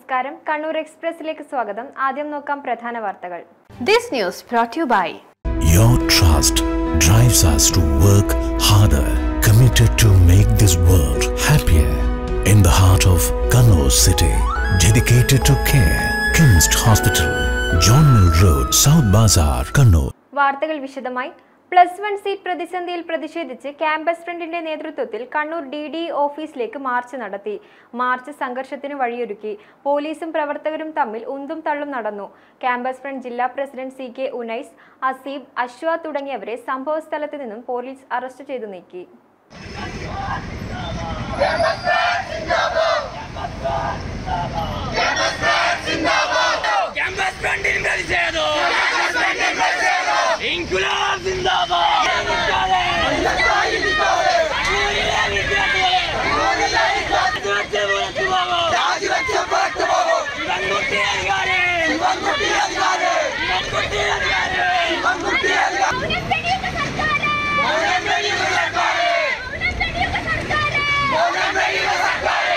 നമസ്കാരം കണ്ണൂർ എക്സ്പ്രസിലേക്ക് സ്വാഗതം ആദ്യം നോക്കാം പ്രധാന വാർത്തകൾ This news brought to you by Your trust drives us to work harder, committed to make this world happier. In the heart of Kannur city, dedicated to care, Kimst Hospital, John Mill Road, South Bazaar, Kannur. വാർത്തകൾ വിശദമായി plus one seat പ്രതിസന്ധിയിൽ പ്രതിഷേധിച്ച് campus ഫ്രണ്ടിന്റെ നേതൃത്വത്തിൽ Kannur D D ഓഫീസിലേക്ക് march നടത്തി march സംഘർഷത്തിന് വഴിയൊരുക്കി പോലീസും പ്രവർത്തകരും തമ്മിൽ ഉന്തും തള്ളും നടന്നു ക്യാമ്പസ് ഫ്രണ്ട് ജില്ലാ president C K Unais Aseeb Ashwa തുടങ്ങിയവരെ സംഭവസ്ഥലത്ത് നിന്നും പോലീസ് അറസ്റ്റ് ചെയ്തു നീക്കി ക്യാമ്പസ് ഫ്രണ്ടിന് പ്രതിഷേധം ഇൻകുലാബ് സിന്ദാബാദ് കണ്ണൂരിലെ വിദ്യാർത്ഥികളെ രാജിവെച്ച് പുറത്തു പോകും. ശിവൻകുട്ടി അധികാരി. ശിവൻകുട്ടി അധികാരി. മൗനം വെടിയുന്ന സർക്കാര്. മൗനം വെടിയുന്ന സർക്കാര്.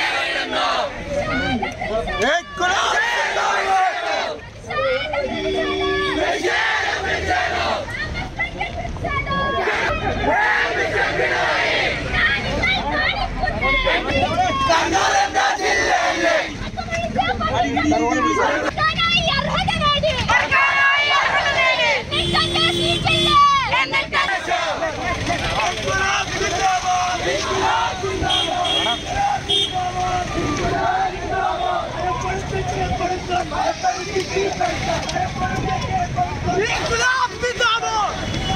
ഇൻകുലാബ് സിന്ദാബാദ്. കണ്ണൂർ എന്താ ജില്ലയല്ലേ സർക്കാരായി അർഹത നേടി. നിൽക്കട്ടെ സീറ്റില്ലേ? എന്നിട്ട് ഇൻകുലാബ് സിന്ദാബാദ്. ഇൻകുലാബ് സിന്ദാബാദ്. ഇൻകുലാബ് സിന്ദാബാദ്.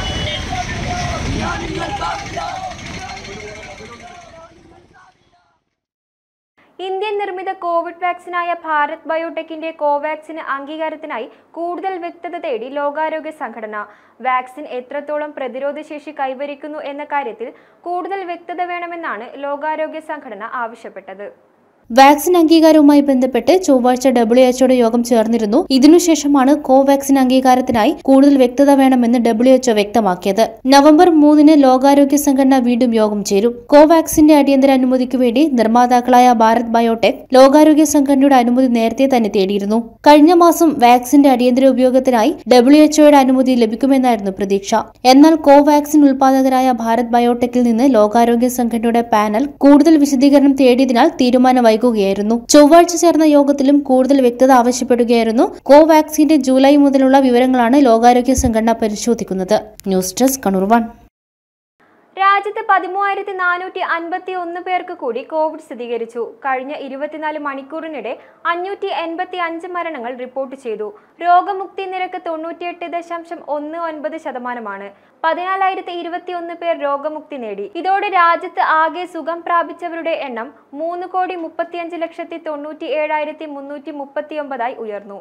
ഇന്ത്യൻ നിർമ്മിത കോവിഡ് വാക്സിനായ ഭാരത് ബയോടെക്കിന്റെ കോവാക്സിന് അംഗീകാരത്തിനായി കൂടുതൽ വ്യക്തത തേടി ലോകാരോഗ്യ സംഘടന വാക്സിൻ എത്രത്തോളം പ്രതിരോധശേഷി കൈവരിക്കുന്നു എന്ന കാര്യത്തിൽ കൂടുതൽ വ്യക്തത വേണമെന്നാണ് ലോകാരോഗ്യ സംഘടന ആവശ്യപ്പെട്ടത് വാക്സിൻ അംഗീകാരവുമായി ബന്ധപ്പെട്ട് ചൊവ്വാഴ്ച ഡബ്ല്യു എച്ച്ഒയുടെ യോഗം ചേർന്നിരുന്നു ഇതിനുശേഷമാണ് കോവാക്സിൻ അംഗീകാരത്തിനായി കൂടുതൽ വ്യക്തത വേണമെന്ന് ഡബ്ല്യു എച്ച്ഒ വ്യക്തമാക്കിയത് നവംബർ മൂന്നിന് ലോകാരോഗ്യ സംഘടന വീണ്ടും യോഗം ചേരും കോവാക്സിന്റെ അടിയന്തര അനുമതിക്ക് വേണ്ടി നിർമ്മാതാക്കളായ ഭാരത് ബയോടെക് ലോകാരോഗ്യ സംഘടനയുടെ അനുമതി നേരത്തെ തന്നെ തേടിയിരുന്നു കഴിഞ്ഞ മാസം വാക്സിന്റെ അടിയന്തര ഉപയോഗത്തിനായി ഡബ്ല്യു എച്ച്ഒയുടെ അനുമതി ലഭിക്കുമെന്നായിരുന്നു പ്രതീക്ഷ എന്നാൽ കോവാക്സിൻ ഉൽപാദകരായ ഭാരത് ബയോടെക്കിൽ നിന്ന് ലോകാരോഗ്യ സംഘടനയുടെ പാനൽ കൂടുതൽ വിശദീകരണം തേടിയതിനാൽ തീരുമാനം വൈകുകയായിരുന്നു ചൊവ്വാഴ്ച ചേർന്ന യോഗത്തിലും കൂടുതൽ വ്യക്തത ആവശ്യപ്പെടുകയായിരുന്നു കോവാക്സിന്റെ ജൂലൈ മുതലുള്ള വിവരങ്ങളാണ് ലോകാരോഗ്യ സംഘടന പരിശോധിക്കുന്നത് ന്യൂസ് ഡെസ്ക് കണ്ണൂർ വൺ രാജ്യത്ത് പതിമൂവായിരത്തി നാനൂറ്റി അൻപത്തി ഒന്ന് പേർക്ക് കൂടി കോവിഡ് സ്ഥിരീകരിച്ചു കഴിഞ്ഞ ഇരുപത്തിനാല് മണിക്കൂറിനിടെ അഞ്ഞൂറ്റി എൺപത്തി അഞ്ച് മരണങ്ങൾ റിപ്പോർട്ട് ചെയ്തു രോഗമുക്തി നിരക്ക് തൊണ്ണൂറ്റിയെട്ട് ദശാംശം ഒന്ന് ഒൻപത് ശതമാനമാണ് പതിനാലായിരത്തി ഇരുപത്തിയൊന്ന് പേർ രോഗമുക്തി നേടി ഇതോടെ രാജ്യത്ത് ആകെ സുഖം പ്രാപിച്ചവരുടെ എണ്ണം മൂന്ന് കോടി മുപ്പത്തിയഞ്ച് ലക്ഷത്തി തൊണ്ണൂറ്റി ഏഴായിരത്തി മുന്നൂറ്റി മുപ്പത്തിയൊമ്പതായി ഉയർന്നു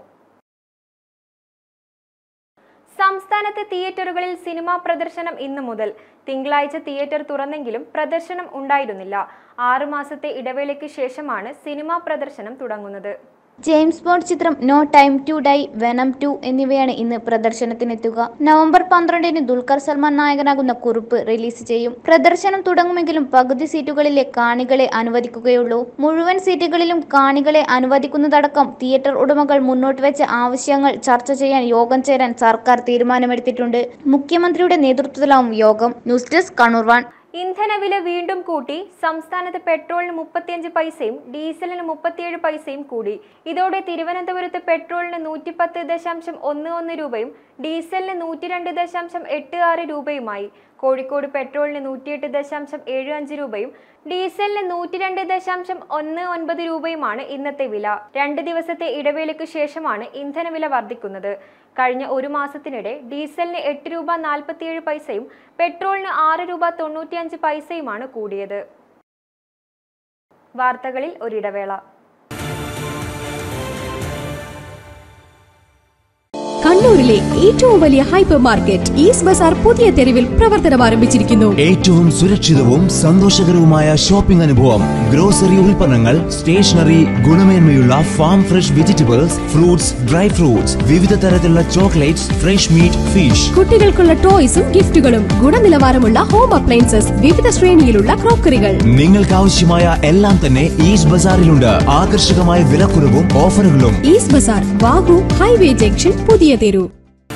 സംസ്ഥാനത്ത് തിയേറ്ററുകളിൽ സിനിമാ പ്രദർശനം ഇന്നു മുതൽ തിങ്കളാഴ്ച തിയേറ്റർ തുറന്നെങ്കിലും പ്രദർശനം ഉണ്ടായിരുന്നില്ല ആറു മാസത്തെ ഇടവേളയ്ക്ക് ശേഷമാണ് സിനിമാ പ്രദർശനം തുടങ്ങുന്നത് ജെയിംസ് ബോണ്ട് ചിത്രം No Time To Die Venom two എന്നിവയാണ് ഇന്ന് പ്രദർശനത്തിനെത്തുക നവംബർ പന്ത്രണ്ടിന് ദുൽഖർ സൽമാൻ നായകനാകുന്ന കുറിപ്പ് റിലീസ് ചെയ്യും പ്രദർശനം തുടങ്ങുമെങ്കിലും പകുതി സീറ്റുകളിലെ കാണികളെ അനുവദിക്കുകയുള്ളൂ മുഴുവൻ സീറ്റുകളിലും കാണികളെ അനുവദിക്കുന്നതടക്കം തിയേറ്റർ ഉടമകൾ മുന്നോട്ട് വെച്ച ആവശ്യങ്ങൾ ചർച്ച ചെയ്യാൻ യോഗം ചേരാൻ സർക്കാർ തീരുമാനമെടുത്തിട്ടുണ്ട് മുഖ്യമന്ത്രിയുടെ നേതൃത്വത്തിലാവും യോഗം ന്യൂസ് ഡെസ്ക് കണ്ണൂർ വൺ ഇന്ധനവില വീണ്ടും കൂട്ടി സംസ്ഥാനത്ത് പെട്രോളിന് മുപ്പത്തിയഞ്ച് പൈസയും ഡീസലിന് മുപ്പത്തിയേഴ് പൈസയും കൂടി ഇതോടെ തിരുവനന്തപുരത്ത് പെട്രോളിന് നൂറ്റിപ്പത്ത് ദശാംശം ഒന്ന് ഒന്ന് രൂപയും ഡീസലിന് നൂറ്റി രണ്ട് ദശാംശം എട്ട് ആറ് രൂപയുമായി കോഴിക്കോട് പെട്രോളിന് നൂറ്റിയെട്ട് ദശാംശം ഏഴ് അഞ്ച് രൂപയും ഡീസലിന് നൂറ്റി രണ്ട് ദശാംശം ഒന്ന് ഒൻപത് രൂപയുമാണ് ഇന്നത്തെ വില രണ്ട് ദിവസത്തെ ഇടവേളയ്ക്ക് ശേഷമാണ് ഇന്ധനവില വർദ്ധിക്കുന്നത് കഴിഞ്ഞ ഒരു മാസത്തിനിടെ ഡീസലിന് എട്ട് രൂപ നാൽപ്പത്തിയേഴ് പൈസയും പെട്രോളിന് ആറ് രൂപ തൊണ്ണൂറ്റിയഞ്ച് പൈസയുമാണ് കൂടിയത് വാർത്തകളിൽ ഒരിടവേള കണ്ണൂരിൽ കണ്ണൂരിലെ ഏറ്റവും വലിയ ഹൈപ്പർ മാർക്കറ്റ് ഈസ്റ്റ് ബസാർ പുതിയ തെരുവിൽ പ്രവർത്തനം ആരംഭിച്ചിരിക്കുന്നു ഏറ്റവും സുരക്ഷിതവും സന്തോഷകരവുമായ ഷോപ്പിംഗ് അനുഭവം ഗ്രോസറി ഉൽപ്പന്നങ്ങൾ സ്റ്റേഷനറി ഗുണമേന്മയുള്ള farm fresh vegetables fruits dry fruits വിവിധ തരത്തിലുള്ള ചോക്ലേറ്റ്സ് ഫ്രഷ് മീറ്റ് ഫിഷ് കുട്ടികൾക്കുള്ള ടോയ്സും ഗിഫ്റ്റുകളും ഗുണനിലവാരമുള്ള ഹോം അപ്ലയൻസസ് വിവിധ ശ്രേണിയിലുള്ള ക്രോക്കറികൾ നിങ്ങൾക്ക് ആവശ്യമായ എല്ലാം തന്നെ ഈസ്റ്റ് ബസാറിലുണ്ട് ആകർഷകമായ വിലക്കുറവും ഓഫറുകളും ഈസ്റ്റ് ബസാർ വാഗു ഹൈവേ ജംഗ്ഷൻ പുതിയ തെരു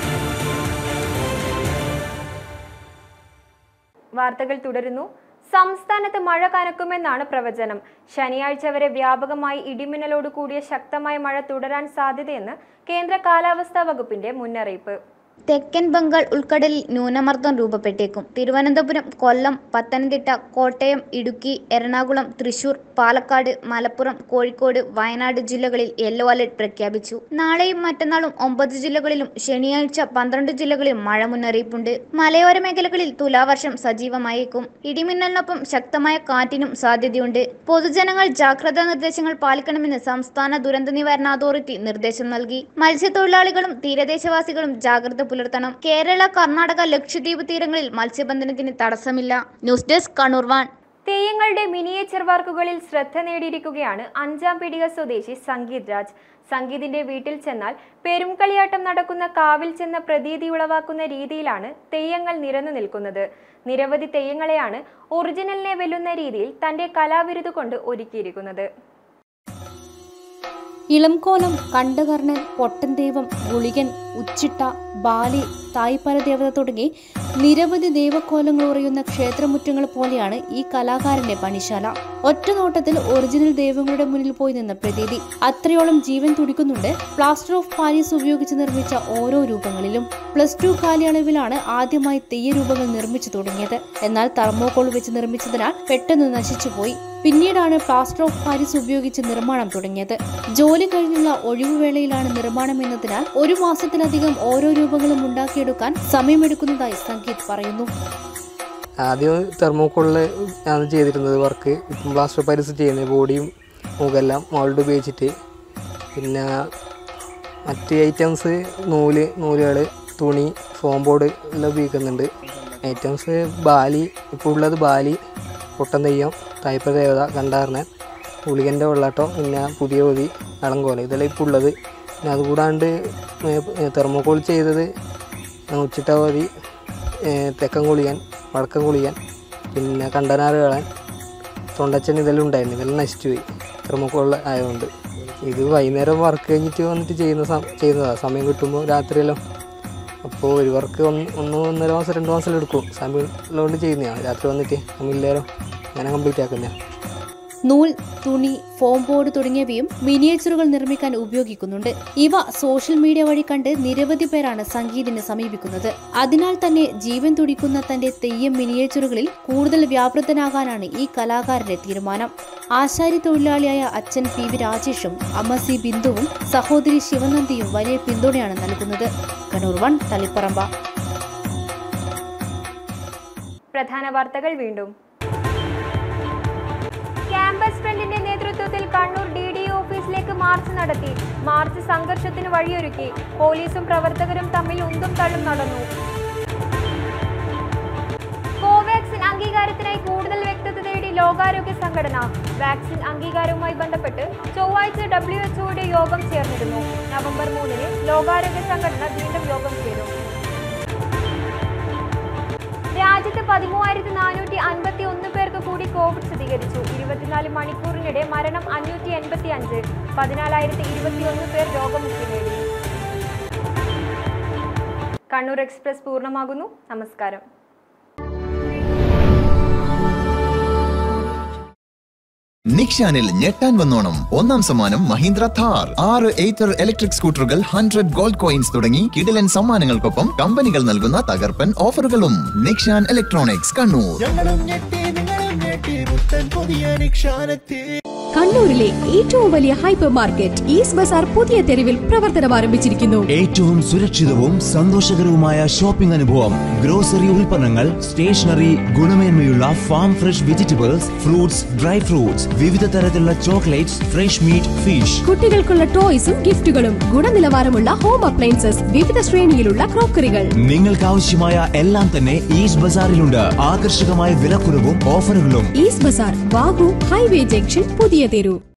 വാർത്തകൾ തുടരുന്നു സംസ്ഥാനത്ത് മഴ കനക്കുമെന്നാണ് പ്രവചനം ശനിയാഴ്ച വരെ വ്യാപകമായി ഇടിമിന്നലോട് കൂടിയ ശക്തമായ മഴ തുടരാൻ സാധ്യതയെന്ന് കേന്ദ്ര കാലാവസ്ഥാ വകുപ്പിന്റെ മുന്നറിയിപ്പ് തെക്കൻ ബംഗാൾ ഉൾക്കടലിൽ ന്യൂനമർദ്ദം രൂപപ്പെട്ടേക്കും തിരുവനന്തപുരം കൊല്ലം പത്തനംതിട്ട കോട്ടയം ഇടുക്കി എറണാകുളം തൃശൂർ പാലക്കാട് മലപ്പുറം കോഴിക്കോട് വയനാട് ജില്ലകളിൽ യെല്ലോ അലർട്ട് പ്രഖ്യാപിച്ചു നാളെയും മറ്റന്നാളും ഒമ്പത് ജില്ലകളിലും ശനിയാഴ്ച പന്ത്രണ്ട് ജില്ലകളിലും മഴ മുന്നറിയിപ്പുണ്ട് മലയോര മേഖലകളിൽ തുലാവർഷം സജീവമായേക്കും ഇടിമിന്നലിനൊപ്പം ശക്തമായ കാറ്റിനും സാധ്യതയുണ്ട് പൊതുജനങ്ങൾ ജാഗ്രതാ നിർദ്ദേശങ്ങൾ പാലിക്കണമെന്ന് സംസ്ഥാന ദുരന്ത നിവാരണ അതോറിറ്റി നിർദ്ദേശം നൽകി മത്സ്യത്തൊഴിലാളികളും തീരദേശവാസികളും ജാഗ്രത പുലർത്തണം കേരള കർണാടക ലക്ഷദ്വീപ് തീരങ്ങളിൽ മത്സ്യബന്ധനത്തിന് തടസ്സമില്ല ന്യൂസ് ഡെസ്ക് കണ്ണൂർ വാൻ തെയ്യങ്ങളുടെ മിനിയേച്ചർ വർക്കുകളിൽ ശ്രദ്ധ നേടിയിരിക്കുകയാണ് അഞ്ചാം പിടിക സ്വദേശി സംഗീത് രാജ് സംഗീതിന്റെ വീട്ടിൽ ചെന്നാൽ പെരുംകളിയാട്ടം നടക്കുന്ന കാവിൽ ചെന്ന പ്രതീതി ഉളവാക്കുന്ന രീതിയിലാണ് തെയ്യങ്ങൾ നിരന്നു നിൽക്കുന്നത് നിരവധി തെയ്യങ്ങളെയാണ് ഒറിജിനലിനെ വെല്ലുന്ന രീതിയിൽ തന്റെ കലാവിരുത് കൊണ്ട് ഒരുക്കിയിരിക്കുന്നത് ഇളംകോലം കണ്ടകർണൻ പൊട്ടൻ ദൈവം ഗുളികൻ ഉച്ചിട്ട ബാലി തായ്പര ദേവത തുടങ്ങി നിരവധി ദൈവക്കോലങ്ങൾ ഉറയുന്ന ക്ഷേത്രമുറ്റങ്ങൾ പോലെയാണ് ഈ കലാകാരന്റെ പണിശാല ഒറ്റ നോട്ടത്തിൽ ഒറിജിനൽ ദൈവങ്ങളുടെ മുന്നിൽ പോയി നിന്ന പ്രതീതി അത്രയോളം ജീവൻ തുടിക്കുന്നുണ്ട് പ്ലാസ്റ്റർ ഓഫ് പാരീസ് ഉപയോഗിച്ച് നിർമ്മിച്ച ഓരോ രൂപങ്ങളിലും പ്ലസ് ടു കാലയളവിലാണ് ആദ്യമായി തെയ്യരൂപങ്ങൾ നിർമ്മിച്ചു തുടങ്ങിയത് എന്നാൽ തെർമോകോൾ വെച്ച് നിർമ്മിച്ചതിനാൽ പെട്ടെന്ന് നശിച്ചുപോയി പിന്നീടാണ് പ്ലാസ്റ്റർ ഓഫ് പാരീസ് ഉപയോഗിച്ച് നിർമ്മാണം തുടങ്ങിയത് ജോലി കഴിഞ്ഞുള്ള ഒഴിവുവേളയിലാണ് നിർമ്മാണം എന്നതിനാൽ ഒരു മാസത്തിലധികം ഓരോ രൂപങ്ങളും ഉണ്ടാക്കിയെടുക്കാൻ സമയമെടുക്കുന്നതായി സംഗീത് പറയുന്നു ആദ്യം തെർമോക്കോളിൽ ആണ് ചെയ്തിരുന്നത് വർക്ക് ഇപ്പം പ്ലാസ്റ്റർ പാരീസ് ചെയ്യുന്നത് ബോഡിയും മുഖെല്ലാം മോൾഡ് ഉപയോഗിച്ചിട്ട് പിന്നെ മറ്റ് ഐറ്റംസ് നൂല് നൂലുകൾ തുണി ഫോം ബോർഡ് എല്ലാം ഉപയോഗിക്കുന്നുണ്ട് ഐറ്റംസ് ബാലി ഇപ്പോൾ ഉള്ളത് ബാലി പൊട്ടൻ തെയ്യം തായ്പ ദേവത കണ്ടാറിന് ഉളികൻ്റെ വെള്ളാട്ടം പിന്നെ പുതിയ പൊതി അളങ്കോല ഇതെല്ലാം ഇപ്പോൾ ഉള്ളത് പിന്നെ അതുകൂടാണ്ട് തെർമോക്കോൾ ചെയ്തത് ഉച്ചിട്ട പൊതി തെക്കൻ കുളിയാൻ വടക്കൻ കുളിയാൻ പിന്നെ കണ്ടനാറ് കളാൻ തൊണ്ടച്ചൻ ഇതെല്ലാം ഉണ്ടായിരുന്നു ഇതെല്ലാം നശിച്ചു പോയി തെർമോക്കോൾ ആയതുകൊണ്ട് ഇത് വൈകുന്നേരം വർക്ക് കഴിഞ്ഞിട്ട് വന്നിട്ട് ചെയ്യുന്ന സം- ചെയ്യുന്നതാണ് സമയം കിട്ടുമ്പോൾ രാത്രിയെല്ലാം അപ്പോൾ ഒരു വർക്ക് ഒന്ന് ഒന്ന് ഒന്നര മാസം രണ്ട് മാസം എടുക്കും സമയം ഉള്ളതുകൊണ്ട് ചെയ്യുന്നതാണ് രാത്രി വന്നിട്ട് നമ്മളില്ലേരം അങ്ങനെ കംപ്ലീറ്റ് ആക്കുന്നതാണ് നൂൽ തുണി ഫോം ബോർഡ് തുടങ്ങിയവയും മിനിയേച്ചറുകൾ നിർമ്മിക്കാൻ ഉപയോഗിക്കുന്നുണ്ട് ഇവ സോഷ്യൽ മീഡിയ വഴി കണ്ട് നിരവധി പേരാണ് സംഗീതിനെ സമീപിക്കുന്നത് അതിനാൽ തന്നെ ജീവൻ തുടിക്കുന്ന തന്റെ തെയ്യം മിനിയേച്ചറുകളിൽ കൂടുതൽ വ്യാപൃതനാകാനാണ് ഈ കലാകാരന്റെ തീരുമാനം ആശാരി തൊഴിലാളിയായ അച്ഛൻ പി വി രാജേഷും അമ്മ സി ബിന്ദുവും സഹോദരി ശിവനന്ദിയും വലിയ പിന്തുണയാണ് നൽകുന്നത് കണ്ണൂർ വൺ തളിപ്പറമ്പ പ്രധാന വാർത്തകൾ വീണ്ടും ക്യാമ്പസ് ഫ്രണ്ടിന്റെ നേതൃത്വത്തിൽ കണ്ണൂർ ഡി ഡി ഓഫീസിലേക്ക് മാർച്ച് നടത്തി മാർച്ച് സംഘർഷത്തിന് വഴിയൊരുക്കി പോലീസും പ്രവർത്തകരും തമ്മിൽ ഉന്തും തള്ളും നടന്നു കോവാക്സിൻ അംഗീകാരത്തിനായി കൂടുതൽ വ്യക്തത തേടി ലോകാരോഗ്യ സംഘടന വാക്സിൻ അംഗീകാരവുമായി ബന്ധപ്പെട്ട് ചൊവ്വാഴ്ച ഡബ്ല്യു എച്ച്ഒയുടെ യോഗം ചേർന്നിരുന്നു നവംബർ മൂന്നിന് ലോകാരോഗ്യ സംഘടന വീണ്ടും യോഗം ചേരും രാജ്യത്ത് പതിമൂവായിരത്തി നാനൂറ്റി അൻപത്തി ഒന്ന് പേർക്ക് കൂടി കോവിഡ് സ്ഥിരീകരിച്ചു ഇരുപത്തിനാല് മണിക്കൂറിനിടെ മരണം അഞ്ഞൂറ്റി എൺപത്തി അഞ്ച് പതിനാലായിരത്തി ഇരുപത്തിയൊന്ന് പേർ രോഗമുക്തി നേടി കണ്ണൂർ എക്സ്പ്രസ് പൂർണ്ണമാകുന്നു നമസ്കാരം നിക്ഷാനിൽ ഞെട്ടാൻ വന്നോണം ഒന്നാം സമ്മാനം മഹീന്ദ്ര താർ ആറ് എയ്ത്തർ ഇലക്ട്രിക് സ്കൂട്ടറുകൾ ഹൺഡ്രഡ് ഗോൾഡ് കോയിൻസ് തുടങ്ങി കിടിലൻ സമ്മാനങ്ങൾക്കൊപ്പം കമ്പനികൾ നൽകുന്ന തകർപ്പൻ ഓഫറുകളും നിക്ഷാൻ ഇലക്ട്രോണിക്സ് കണ്ണൂർ ഞങ്ങളും ഞെട്ടി നിങ്ങളും ഞെട്ടി പുത്തൻ പുതിയ നിക്ഷാനത്തിൽ കണ്ണൂരിലെ ഏറ്റവും വലിയ ഹൈപ്പർ മാർക്കറ്റ് ഈസ്റ്റ് ബസാർ പുതിയ തെരുവിൽ പ്രവർത്തനം ആരംഭിച്ചിരിക്കുന്നു ഏറ്റവും സുരക്ഷിതവും സന്തോഷകരവുമായ ഷോപ്പിംഗ് അനുഭവം ഗ്രോസറി ഉൽപ്പന്നങ്ങൾ സ്റ്റേഷനറി ഗുണമേന്മയുള്ള farm fresh vegetables fruits dry fruits വിവിധ തരത്തിലുള്ള ചോക്ലേറ്റ്സ് ഫ്രഷ് മീറ്റ് ഫിഷ് കുട്ടികൾക്കുള്ള ടോയ്സും ഗിഫ്റ്റുകളും ഗുണനിലവാരമുള്ള ഹോം അപ്ലയൻസസ് വിവിധ ശ്രേണിയിലുള്ള ക്രോക്കറികൾ നിങ്ങൾക്ക് ആവശ്യമായ എല്ലാം തന്നെ ഈസ്റ്റ് ബസാറിലുണ്ട് ആകർഷകമായ വിലക്കുറവും ഓഫറുകളും ഈസ്റ്റ് ബസാർ ബാഗു ഹൈവേ ജംഗ്ഷൻ പുതിയ തെരു